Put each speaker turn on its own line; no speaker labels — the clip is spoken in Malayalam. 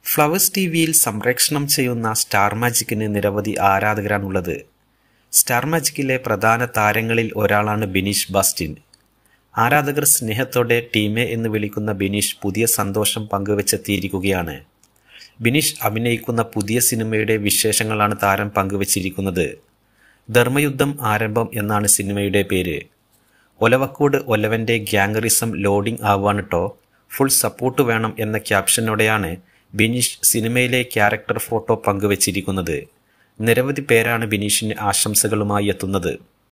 ഫ്ലവേഴ്സ് ടി വിയിൽ സംപ്രേക്ഷണം ചെയ്യുന്ന സ്റ്റാർ മാജിക്കിന് നിരവധി ആരാധകരാണുള്ളത് സ്റ്റാർ മാജിക്കിലെ പ്രധാന താരങ്ങളിൽ ഒരാളാണ് ബിനീഷ് ബാസ്റ്റിൻ ആരാധകർ സ്നേഹത്തോടെ ടീമെ എന്ന് വിളിക്കുന്ന ബിനീഷ് പുതിയ സന്തോഷം പങ്കുവെച്ചെത്തിയിരിക്കുകയാണ് ബിനീഷ് അഭിനയിക്കുന്ന പുതിയ സിനിമയുടെ വിശേഷങ്ങളാണ് താരം പങ്കുവച്ചിരിക്കുന്നത് ധർമ്മയുദ്ധം ആരംഭം എന്നാണ് സിനിമയുടെ പേര് ഒലവക്കോട് ഒലവന്റെ ഗ്യാങ്ങറിസം ലോഡിംഗ് ആവാണ് ട്ടോ ഫുൾ സപ്പോർട്ട് വേണം എന്ന ക്യാപ്ഷനോടെയാണ് ബിനീഷ് സിനിമയിലെ ക്യാരക്ടർ ഫോട്ടോ പങ്കുവച്ചിരിക്കുന്നത് നിരവധി പേരാണ് ബിനീഷിന് ആശംസകളുമായി എത്തുന്നത്